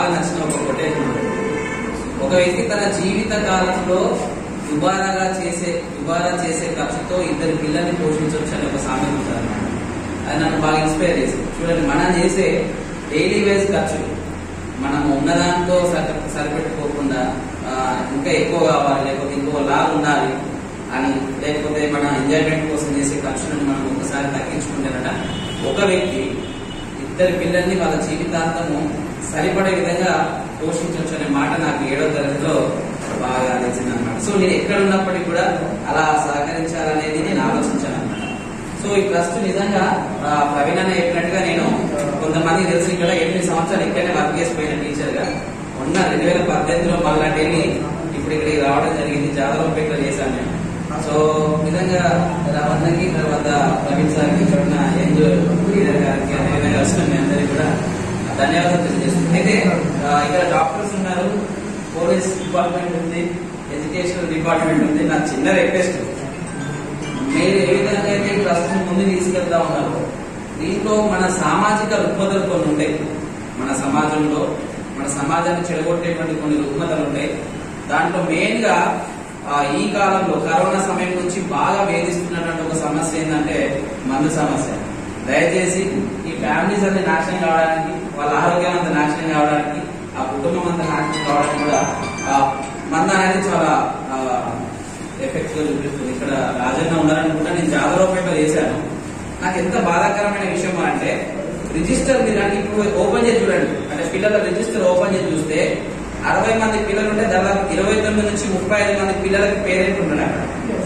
బాగా నచ్చిన ఒక కొటేషన్ ఉంటుంది. ఒక వ్యక్తి తన జీవిత కాలంలో దుబారాగా చేసే దుబారా చేసే ఖర్చుతో ఇద్దరు పిల్లల్ని పోషించవచ్చు అని ఒక సామెత ఉంటుంది అన్నమాట. అది నన్ను బాగా ఇన్స్పైర్ చేసింది చూడండి మనం చేసే డైలీ వేస్ ఖర్చులు మనం ఉన్నదాంతో సరి సరిపెట్టుకోకుండా ఆ, ఇంకా ఎక్కువ కావాలి లేకపోతే ఇంకో లాభ ఉండాలి అని లేకపోతే మన ఎంజాయ్మెంట్ కోసం చేసే ఖర్చులను మనం ఒకసారి తగ్గించుకుంటేనట ఒక వ్యక్తి ఇద్దరు పిల్లల్ని వాళ్ళ జీవితాంతము సరిపడే విధంగా పోషించవచ్చు అనే మాట నాకు ఏడో తరగతిలో బాగా నచ్చింది అనమాట సో నేను ఎక్కడ ఉన్నప్పటికీ కూడా అలా సహకరించాలనేది నేను ఆలోచించాను అనమాట సో ఈ ట్రస్ట్ నిజంగా ఆ, ప్రవీణ్ అన్న చెప్పినట్టుగా నేను కొంతమంది తెలిసి ఇక్కడ ఎనిమిది సంవత్సరాలు ఇక్కడనే వర్క్ చేసిపోయిన టీచర్ గా ఉన్న రెండు వేల పద్దెనిమిదిలో మళ్ళీ వెళ్ళి ఇప్పుడు ఇక్కడికి రావడం జరిగింది జాదవపేటలో చేశాను నేను సో నిజంగా రవణకి తర్వాత ప్రవీణ్ సార్కి చూడిన ఎంజోయ్ లీడర్ గారికి అదేవిధంగా వచ్చిన మీ అందరికీ కూడా ధన్యవాదాలు తెలియజేస్తున్నాను అయితే ఆ, ఇక్కడ డాక్టర్స్ ఉన్నారు పోలీస్ డిపార్ట్మెంట్ ఉంది ఎడ్యుకేషనల్ డిపార్ట్మెంట్ ఉంది నాకు చిన్న రిక్వెస్ట్ మీరు ఏ విధంగా అయితే ట్రస్ట్ ముందు తీసుకెళ్తా ఉన్నారు దీంట్లో మన సామాజిక రుగ్మతలు కొన్ని ఉంటాయి మన సమాజంలో మన సమాజాన్ని చెడగొట్టేటువంటి కొన్ని రుగ్మతలు ఉంటాయి దాంట్లో మెయిన్ గా ఆ, ఈ కాలంలో కరోనా సమయం నుంచి బాగా వేధిస్తున్నటువంటి ఒక సమస్య ఏంటంటే మందు సమస్య దయచేసి ఈ ఫ్యామిలీస్ అన్ని నాశనం కావడానికి వాళ్ళ ఆరోగ్యం అంతా నాశనం కావడానికి ఆ కుటుంబం అంతా నాశనం కావడానికి కూడా ఆ, మందు అనేది చాలా ఆ, ఎఫెక్ట్ గా చూపిస్తుంది ఇక్కడ రాజన్న ఉన్నారని కూడా నేను జాతరపేట చేశాను నాకు ఎంత బాధాకరమైన విషయం అంటే రిజిస్టర్ మీరు అంటే ఇప్పుడు ఓపెన్ చేసి చూడండి అంటే పిల్లల రిజిస్టర్ ఓపెన్ చేసి చూస్తే అరవై మంది పిల్లలు ఉంటే దాదాపు ఇరవై తొమ్మిది నుంచి ముప్పై ఐదు మంది పిల్లలకి పేరెంట్ ఉన్నాడు అక్కడ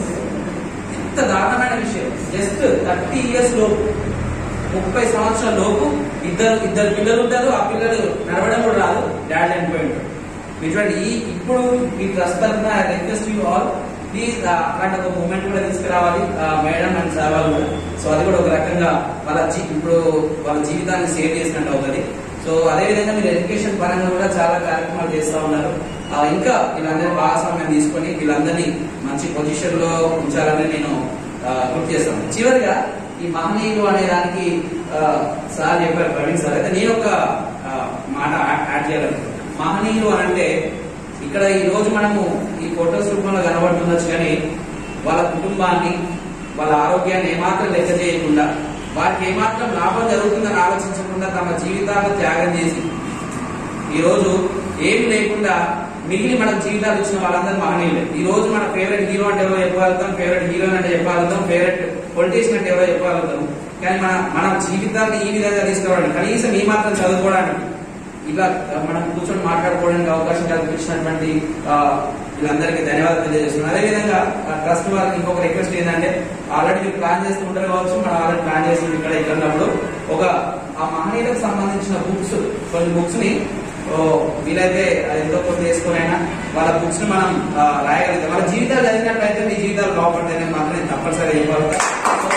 ఎంత దారుణమైన విషయం జస్ట్ థర్టీ ఇయర్స్ లోపు ముప్పై సంవత్సరాల లోపు ఇద్దరు ఇద్దరు పిల్లలు ఉంటారు ఆ పిల్లలు నడవడం కూడా రాదు డాడ్ చనిపోయి ఉంటాడు ఇటువంటి ఈ ఇప్పుడు ఈ ట్రస్ట్ తరఫున రిక్వెస్ట్ యూ ఆల్ ప్లీజ్ అలాంటి ఒక మూమెంట్ కూడా తీసుకురావాలి మేడం అండ్ సార్ వాళ్ళు కూడా సో అది కూడా ఒక రకంగా వాళ్ళ జీ- ఇప్పుడు వాళ్ళ జీవితాన్ని సేవ్ చేసినట్టు అవుతుంది సో అదే విధంగా మీరు ఎడ్యుకేషన్ పరంగా కూడా చాలా కార్యక్రమాలు చేస్తూ ఉన్నారు ఆ, ఇంకా వీళ్ళందరి భాగస్వామ్యం తీసుకొని వీళ్ళందరినీ మంచి పొజిషన్ లో ఉంచాలని నేను ఆ, గుర్తు చేస్తాను చివరిగా ఈ మహనీయులు అనే దానికి ఆ, సార్ చెప్పారు ప్రవీణ్ సార్ అయితే నేను ఒక ఆ, మాట యాడ్ యాడ్ చేయాలనుకుంటున్నాను మహనీయులు అని అంటే ఇక్కడ ఈ రోజు మనము ఈ ఫొటోస్ రూపంలో కనబడుతుండొచ్చు కానీ వాళ్ళ కుటుంబాన్ని వాళ్ళ ఆరోగ్యాన్ని ఏమాత్రం లెక్క చేయకుండా వారికి ఏమాత్రం లాభం జరుగుతుందని ఆలోచించకుండా తమ జీవితాలను త్యాగం చేసి ఈ రోజు ఏమి లేకుండా మిగిలి మనకు జీవితాలు ఇచ్చిన వాళ్ళందరూ మహనీయులే ఈ రోజు మన ఫేవరెట్ హీరో అంటే ఎవరో చెప్పగలుగుతాం ఫేవరెట్ హీరోయిన్ అంటే చెప్పగలుగుతాం ఫేవరెట్ పొలిటీషియన్ అంటే ఎవరో చెప్పగలుగుతాం కానీ మన మన జీవితాన్ని ఈ విధంగా తీసుకురావడం కనీసం ఈ మాత్రం చదువుకోవడానికి ఇలా మనం కూర్చొని మాట్లాడుకోవడానికి అవకాశం కల్పించినటువంటి ఆ, వీళ్ళందరికీ ధన్యవాదాలు తెలియజేస్తున్నాను అదేవిధంగా ట్రస్ట్ వారికి ఇంకొక రిక్వెస్ట్ ఏంటంటే ఆల్రెడీ మీరు ప్లాన్ చేస్తుంటారు కావచ్చు మనం ఆల్రెడీ ప్లాన్ చేసి ఇక్కడ ఇక్కడ ఉన్నప్పుడు ఒక ఆ మహనీయులకు సంబంధించిన బుక్స్ కొన్ని బుక్స్ ని ఓ, వీలైతే అది ఎంతో కొంత తీసుకునైనా వాళ్ళ బుక్స్ ని మనం ఆ, రాయగలుగుతాం వాళ్ళ జీవితాలు చదివినట్లయితే మీ జీవితాలు బాగుపడతాయని మాత్రం నేను తప్పనిసరిగా చెప్పగలుగుతా సో,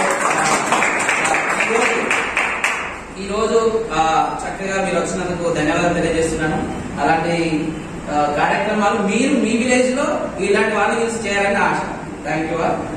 ఆ, ఈరోజు ఈ రోజు ఆ, చక్కగా మీరు వచ్చినందుకు ధన్యవాదాలు తెలియజేస్తున్నాను అలాంటి ఆ, కార్యక్రమాలు మీరు మీ విలేజ్ లో ఇలాంటి వాళ్ళని యూజ్ చేయాలని ఆశ థ్యాంక్ యూ